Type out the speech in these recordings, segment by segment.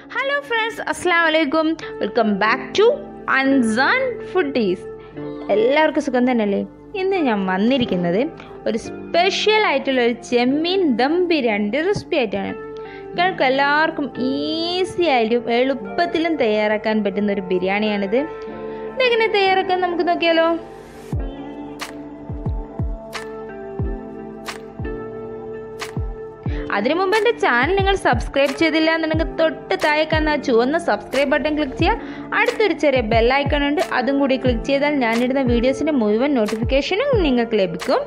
hello friends അസ്സാം വലൈക്കും welcome back to Ansan foodies എല്ലാവർക്കും സുഖം തന്നെയല്ലേ ഇന്ന് ഞാൻ വന്നിരിക്കുന്നത് ഒരു സ്പെഷ്യൽ ആയിട്ടുള്ള ഒരു ചെമ്മീൻ ദം ബിരിയാണിൻ്റെ റെസിപ്പി ആയിട്ടാണ് നിങ്ങൾക്ക് എല്ലാവർക്കും ഈസി ആയിട്ടും എളുപ്പത്തിലും തയ്യാറാക്കാൻ പറ്റുന്ന ഒരു ബിരിയാണിയാണിത് ഇതെങ്ങനെ തയ്യാറാക്കാൻ നമുക്ക് നോക്കിയാലോ അതിനു മുമ്പ് എൻ്റെ ചാനൽ നിങ്ങൾ സബ്സ്ക്രൈബ് ചെയ്തില്ല എന്നുണ്ടെങ്കിൽ തൊട്ട് താഴെ കാണുന്ന ആ ചുവന്ന സബ്സ്ക്രൈബ് ബട്ടൺ ക്ലിക്ക് ചെയ്യുക അടുത്തൊരു ചെറിയ ബെല്ലൈക്കൺ ഉണ്ട് അതും കൂടി ക്ലിക്ക് ചെയ്താൽ ഞാനിടുന്ന വീഡിയോസിൻ്റെ മുഴുവൻ നോട്ടിഫിക്കേഷനും നിങ്ങൾക്ക് ലഭിക്കും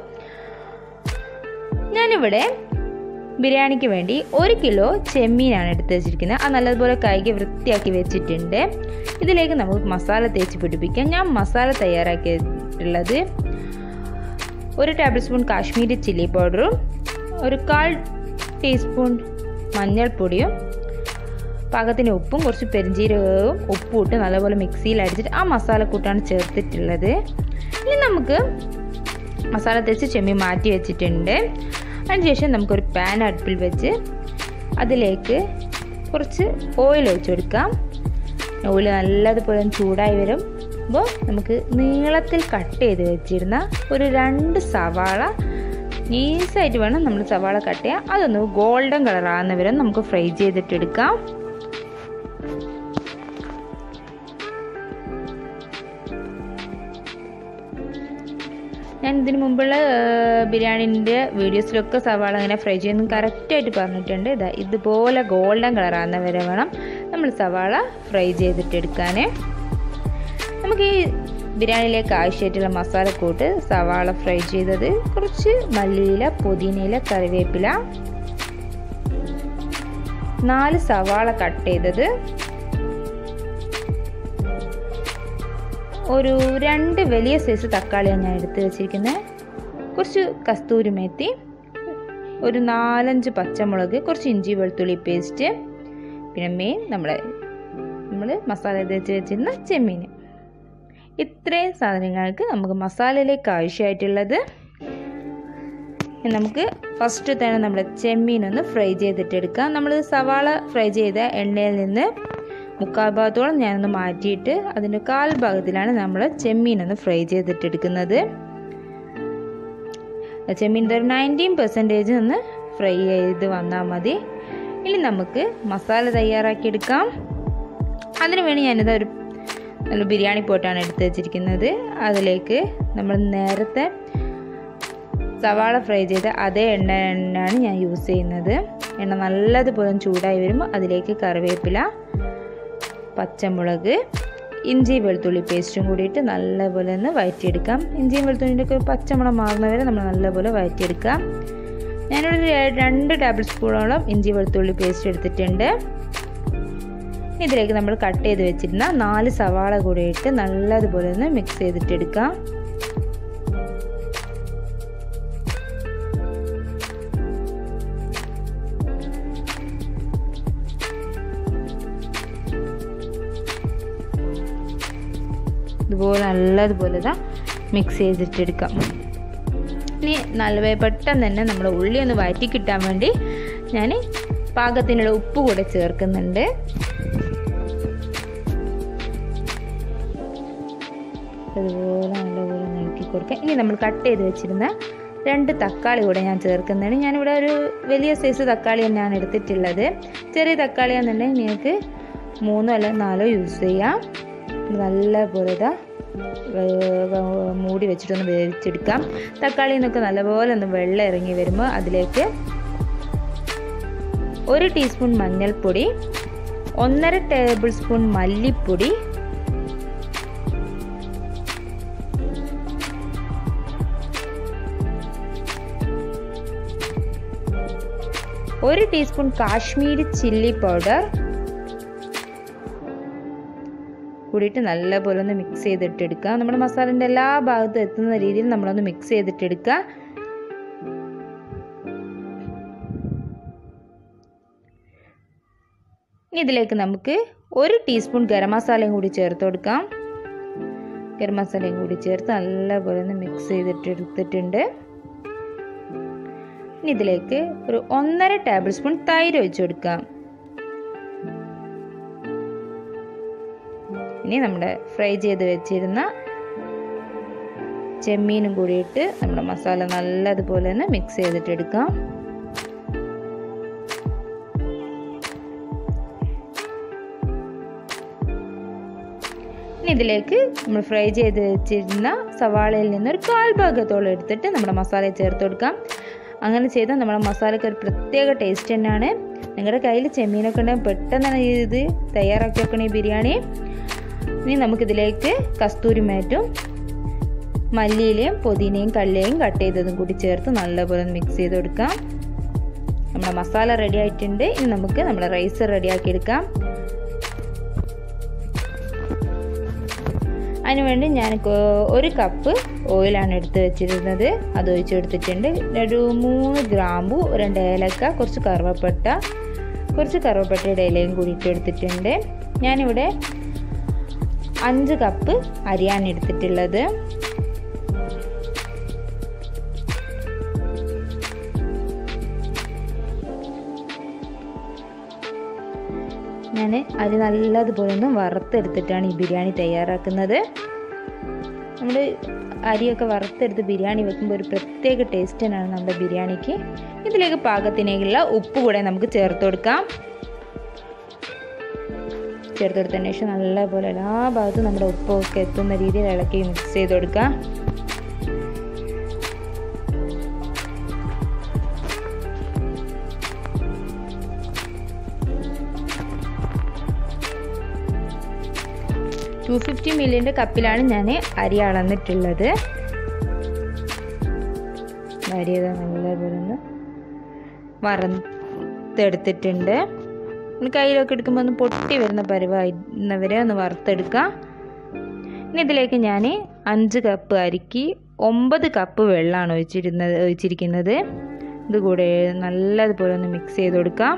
ഞാനിവിടെ ബിരിയാണിക്ക് വേണ്ടി ഒരു കിലോ ചെമ്മീനാണ് എടുത്ത് വെച്ചിരിക്കുന്നത് അത് നല്ലതുപോലെ കഴുകി വൃത്തിയാക്കി വെച്ചിട്ടുണ്ട് ഇതിലേക്ക് നമുക്ക് മസാല തേച്ച് പിടിപ്പിക്കാം ഞാൻ മസാല തയ്യാറാക്കിയിട്ടുള്ളത് ഒരു ടേബിൾ സ്പൂൺ കാശ്മീരി ചില്ലി പൗഡറും ഒരു കാൽ ടീസ്പൂൺ മഞ്ഞൾപ്പൊടിയും പാകത്തിന് ഉപ്പും കുറച്ച് പെരിഞ്ചീരകവും ഉപ്പും ഇട്ട് നല്ലപോലെ മിക്സിയിൽ അടിച്ചിട്ട് ആ മസാലക്കൂട്ടാണ് ചേർത്തിട്ടുള്ളത് ഇനി നമുക്ക് മസാല തേച്ച് ചെമ്മീൻ മാറ്റി വെച്ചിട്ടുണ്ട് അതിനുശേഷം നമുക്കൊരു പാൻ അടുപ്പിൽ വെച്ച് അതിലേക്ക് കുറച്ച് ഓയിൽ ഒഴിച്ചു കൊടുക്കാം ഓയിൽ നല്ലതുപോലെ ചൂടായി വരും അപ്പോൾ നമുക്ക് നീളത്തിൽ കട്ട് ചെയ്ത് വെച്ചിരുന്ന ഒരു രണ്ട് സവാള നൈസായിട്ട് വേണം നമ്മൾ സവാള കട്ട് ചെയ്യാം അതൊന്ന് ഗോൾഡൻ കളർ ആകുന്ന വരെ നമുക്ക് ഫ്രൈ ചെയ്തിട്ടെടുക്കാം ഞാൻ ഇതിന് മുമ്പുള്ള ബിരിയാണീൻ്റെ വീഡിയോസിലൊക്കെ സവാള അങ്ങനെ ഫ്രൈ ചെയ്യുന്നു കറക്റ്റായിട്ട് പറഞ്ഞിട്ടുണ്ട് ഇതാ ഇതുപോലെ ഗോൾഡൻ കളർ ആകുന്ന വരെ വേണം നമ്മൾ സവാള ഫ്രൈ ചെയ്തിട്ടെടുക്കാൻ നമുക്ക് ഈ ബിരിയാണിയിലേക്ക് ആവശ്യമായിട്ടുള്ള മസാലക്കൂട്ട് സവാള ഫ്രൈ ചെയ്തത് കുറച്ച് മല്ലിയില പുതിനയില കറിവേപ്പില നാല് സവാള കട്ട് ചെയ്തത് ഒരു രണ്ട് വലിയ സൈസ് തക്കാളിയാണ് ഞാൻ എടുത്ത് വെച്ചിരിക്കുന്നത് കുറച്ച് കസ്തൂരി മേത്തി ഒരു നാലഞ്ച് പച്ചമുളക് കുറച്ച് ഇഞ്ചി വെളുത്തുള്ളി പേസ്റ്റ് പിന്നെ മെയിൻ നമ്മുടെ നമ്മൾ മസാല തേച്ച് വെച്ചിരുന്ന ചെമ്മീൻ ഇത്രയും സാധനങ്ങൾക്ക് നമുക്ക് മസാലയിലേക്ക് ആവശ്യമായിട്ടുള്ളത് നമുക്ക് ഫസ്റ്റ് തന്നെ നമ്മുടെ ചെമ്മീനൊന്ന് ഫ്രൈ ചെയ്തിട്ടെടുക്കാം നമ്മൾ സവാള ഫ്രൈ ചെയ്ത എണ്ണയിൽ നിന്ന് മുക്കാൽ ഭാഗത്തോളം ഞാനൊന്ന് മാറ്റിയിട്ട് അതിൻ്റെ കാൽ ഭാഗത്തിലാണ് നമ്മൾ ചെമ്മീനൊന്ന് ഫ്രൈ ചെയ്തിട്ടെടുക്കുന്നത് ചെമ്മീൻ്റെ ഒരു നയൻറ്റീൻ പെർസെൻറ്റേജ് ഒന്ന് ഫ്രൈ ചെയ്ത് വന്നാൽ മതി ഇനി നമുക്ക് മസാല തയ്യാറാക്കിയെടുക്കാം അതിന് വേണ്ടി ഞാനിത് ഒരു നല്ല ബിരിയാണി പോട്ടാണ് എടുത്ത് വെച്ചിരിക്കുന്നത് അതിലേക്ക് നമ്മൾ നേരത്തെ സവാള ഫ്രൈ ചെയ്ത അതേ എണ്ണ എണ്ണയാണ് ഞാൻ യൂസ് ചെയ്യുന്നത് എണ്ണ നല്ലതുപോലെ ചൂടായി വരുമ്പോൾ അതിലേക്ക് കറിവേപ്പില പച്ചമുളക് ഇഞ്ചി വെളുത്തുള്ളി പേസ്റ്റും കൂടിയിട്ട് നല്ലപോലെ ഒന്ന് വഴറ്റിയെടുക്കാം ഇഞ്ചിയും വെളുത്തുള്ളിൻ്റെ ഒക്കെ പച്ചമുളക് മാറുന്നവരെ നമ്മൾ നല്ലപോലെ വഴറ്റിയെടുക്കാം ഞാനൊരു രണ്ട് ടേബിൾ സ്പൂണോളം ഇഞ്ചി വെളുത്തുള്ളി പേസ്റ്റ് എടുത്തിട്ടുണ്ട് ഇതിലേക്ക് നമ്മൾ കട്ട് ചെയ്ത് വെച്ചിരുന്ന നാല് സവാള കൂടി ഇട്ട് നല്ലതുപോലെ ഒന്ന് മിക്സ് ചെയ്തിട്ടെടുക്കാം ഇതുപോലെ നല്ലതുപോലെ ഇതാ മിക്സ് ചെയ്തിട്ടെടുക്കാം ഇനി നല്ല പെട്ടെന്ന് തന്നെ നമ്മുടെ ഉള്ളി ഒന്ന് വഴറ്റി കിട്ടാൻ വേണ്ടി ഞാൻ പാകത്തിനുള്ള ഉപ്പ് കൂടെ ചേർക്കുന്നുണ്ട് അതുപോലെ നല്ലപോലെ നോക്കി കൊടുക്കാം ഇനി നമ്മൾ കട്ട് ചെയ്ത് വെച്ചിരുന്ന രണ്ട് തക്കാളി കൂടെ ഞാൻ ചേർക്കുന്നതാണ് ഞാനിവിടെ ഒരു വലിയ സൈസ് തക്കാളി തന്നെയാണ് എടുത്തിട്ടുള്ളത് ചെറിയ തക്കാളി എന്നുണ്ടെങ്കിൽ നിങ്ങൾക്ക് മൂന്നോ അല്ല നാലോ യൂസ് ചെയ്യാം നല്ലപോലെ ഇതാ മൂടി വെച്ചിട്ടൊന്ന് വേവിച്ചെടുക്കാം തക്കാളിയിൽ നിന്നൊക്കെ നല്ലപോലെ ഒന്ന് വെള്ളം ഇറങ്ങി വരുമ്പോൾ അതിലേക്ക് ഒരു ടീസ്പൂൺ മഞ്ഞൾപ്പൊടി ഒന്നര ടേബിൾ സ്പൂൺ മല്ലിപ്പൊടി ഒരു ടീസ്പൂൺ കാശ്മീരി ചില്ലി പൗഡർ കൂടിയിട്ട് നല്ലപോലെ ഒന്ന് മിക്സ് ചെയ്തിട്ടെടുക്കുക നമ്മുടെ മസാലൻ്റെ എല്ലാ ഭാഗത്തും എത്തുന്ന രീതിയിൽ നമ്മളൊന്ന് മിക്സ് ചെയ്തിട്ടെടുക്കുക ഇതിലേക്ക് നമുക്ക് ഒരു ടീസ്പൂൺ ഗരം മസാലയും കൂടി ചേർത്ത് കൊടുക്കാം ഗരം മസാലയും കൂടി ചേർത്ത് നല്ലപോലെ ഒന്ന് മിക്സ് ചെയ്തിട്ട് എടുത്തിട്ടുണ്ട് ഇനി ഇതിലേക്ക് ഒരു ഒന്നര ടേബിൾ സ്പൂൺ തൈര് ഒഴിച്ചു കൊടുക്കാം ഇനി നമ്മുടെ ഫ്രൈ ചെയ്ത് വെച്ചിരുന്ന ചെമ്മീനും കൂടിയിട്ട് നമ്മുടെ മസാല നല്ലതുപോലെ തന്നെ മിക്സ് ചെയ്തിട്ട് എടുക്കാം ഇനി ഇതിലേക്ക് നമ്മൾ ഫ്രൈ ചെയ്ത് വെച്ചിരുന്ന സവാളയിൽ നിന്ന് ഒരു കാൽ ഭാഗത്തോളം എടുത്തിട്ട് നമ്മുടെ മസാല ചേർത്ത് കൊടുക്കാം അങ്ങനെ ചെയ്താൽ നമ്മുടെ മസാലയ്ക്ക് ഒരു പ്രത്യേക ടേസ്റ്റ് തന്നെയാണ് നിങ്ങളുടെ കയ്യിൽ ചെമ്മീനൊക്കെ ഉണ്ടെങ്കിൽ പെട്ടെന്ന് തന്നെ ഇത് തയ്യാറാക്കി വെക്കണം ഈ ബിരിയാണി ഇനി നമുക്കിതിലേക്ക് കസ്തൂരി മേറ്റും മല്ലിയിലയും പുതിനയും കല്ലിയും കട്ട് ചെയ്തതും കൂടി ചേർത്ത് നല്ലപോലെ മിക്സ് ചെയ്ത് കൊടുക്കാം നമ്മുടെ മസാല റെഡി ആയിട്ടുണ്ട് ഇനി നമുക്ക് നമ്മുടെ റൈസ് റെഡിയാക്കി എടുക്കാം അതിനുവേണ്ടി ഞാൻ ഒരു കപ്പ് ഓയിലാണ് എടുത്ത് വെച്ചിരുന്നത് അത് ഒഴിച്ച് കൊടുത്തിട്ടുണ്ട് ഒരു മൂന്ന് ഗ്രാമ്പു രണ്ട് ഏലക്ക കുറച്ച് കറുവപ്പട്ട കുറച്ച് കറുവപ്പട്ടയുടെ ഇലയും കൂടി ഇട്ട് എടുത്തിട്ടുണ്ട് ഞാനിവിടെ അഞ്ച് കപ്പ് അരിയാണ് എടുത്തിട്ടുള്ളത് ഞാൻ അരി നല്ലതുപോലെ ഒന്ന് വറുത്തെടുത്തിട്ടാണ് ഈ ബിരിയാണി തയ്യാറാക്കുന്നത് നമ്മൾ അരിയൊക്കെ വറുത്തെടുത്ത് ബിരിയാണി വെക്കുമ്പോൾ ഒരു പ്രത്യേക ടേസ്റ്റ് തന്നെയാണ് നമ്മുടെ ബിരിയാണിക്ക് ഇതിലേക്ക് പാകത്തിനേക്കുള്ള ഉപ്പ് കൂടെ നമുക്ക് ചേർത്ത് കൊടുക്കാം ചേർത്ത് കൊടുത്തതിന് ശേഷം നല്ലപോലെ എല്ലാ ഭാഗത്തും നമ്മുടെ ഉപ്പൊക്കെ എത്തുന്ന രീതിയിൽ ഇളക്കി മിക്സ് ചെയ്ത് കൊടുക്കാം ടു ഫിഫ്റ്റി മില്ലിൻ്റെ കപ്പിലാണ് ഞാൻ അരി അളന്നിട്ടുള്ളത് അരി നല്ലപോലെ ഒന്ന് വറുത്തെടുത്തിട്ടുണ്ട് കയ്യിലൊക്കെ എടുക്കുമ്പോൾ ഒന്ന് പൊട്ടി വരുന്ന പരുവായിരുന്നവരെ ഒന്ന് വറുത്തെടുക്കാം ഇനി ഇതിലേക്ക് ഞാൻ അഞ്ച് കപ്പ് അരിക്ക് ഒമ്പത് കപ്പ് വെള്ളമാണ് ഒഴിച്ചിരുന്നത് ഒഴിച്ചിരിക്കുന്നത് ഇത് കൂടെ നല്ലതുപോലെ ഒന്ന് മിക്സ് ചെയ്ത് കൊടുക്കാം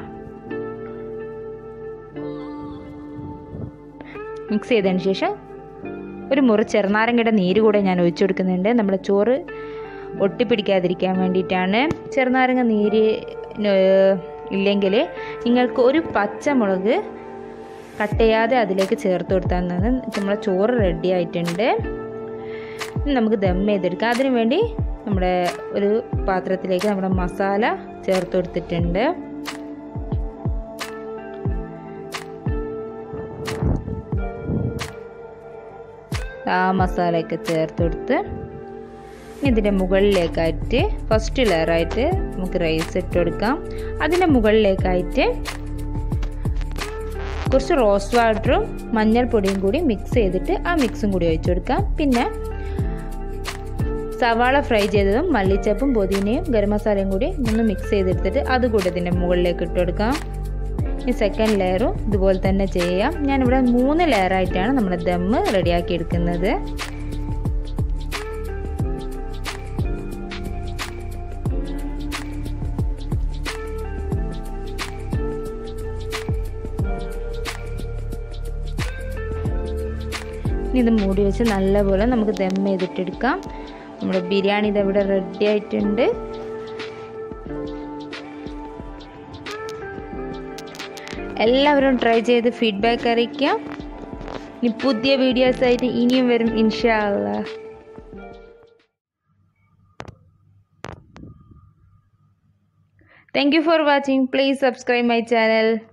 മിക്സ് ചെയ്തതിന് ശേഷം ഒരു മുറി ചെറുനാരങ്ങയുടെ നീര് കൂടെ ഞാൻ ഒഴിച്ചു കൊടുക്കുന്നുണ്ട് നമ്മുടെ ചോറ് ഒട്ടിപ്പിടിക്കാതിരിക്കാൻ വേണ്ടിയിട്ടാണ് ചെറുനാരങ്ങ നീര് ഇല്ലെങ്കിൽ നിങ്ങൾക്ക് ഒരു പച്ചമുളക് കട്ട് ചെയ്യാതെ അതിലേക്ക് ചേർത്ത് കൊടുത്താൽ മതി നമ്മുടെ ചോറ് റെഡി ആയിട്ടുണ്ട് നമുക്ക് ദം ചെയ്തെടുക്കാം അതിനു വേണ്ടി നമ്മുടെ ഒരു പാത്രത്തിലേക്ക് നമ്മുടെ മസാല ചേർത്ത് കൊടുത്തിട്ടുണ്ട് ആ മസാലയൊക്കെ ചേർത്ത് കൊടുത്ത് ഇതിൻ്റെ മുകളിലേക്കായിട്ട് ഫസ്റ്റ് ലെയറായിട്ട് നമുക്ക് റൈസ് ഇട്ട് കൊടുക്കാം അതിൻ്റെ മുകളിലേക്കായിട്ട് കുറച്ച് റോസ് വാട്ടറും മഞ്ഞൾപ്പൊടിയും കൂടി മിക്സ് ചെയ്തിട്ട് ആ മിക്സും കൂടി ഒഴിച്ചു കൊടുക്കാം പിന്നെ സവാള ഫ്രൈ ചെയ്തതും മല്ലിച്ചപ്പും പുതിനയും ഗരം മസാലയും കൂടി ഒന്ന് മിക്സ് ചെയ്തെടുത്തിട്ട് അതുകൂടി ഇതിൻ്റെ മുകളിലേക്ക് ഇട്ട് കൊടുക്കാം ഈ സെക്കൻഡ് ലെയറും ഇതുപോലെ തന്നെ ചെയ്യാം ഞാനിവിടെ മൂന്ന് ലെയറായിട്ടാണ് നമ്മുടെ ദമ്മ് റെഡിയാക്കി എടുക്കുന്നത് ഇനി ഇത് മൂടി വെച്ച് നല്ലപോലെ നമുക്ക് ദം ചെയ്തിട്ടെടുക്കാം നമ്മുടെ ബിരിയാണി ഇതവിടെ റെഡി ആയിട്ടുണ്ട് എല്ലാവരും ട്രൈ ചെയ്ത് ഫീഡ്ബാക്ക് അറിയിക്കാം ഇനി പുതിയ വീഡിയോസ് ആയിട്ട് ഇനിയും വരും ഇൻഷാ അല്ലാ thank you for watching please subscribe my channel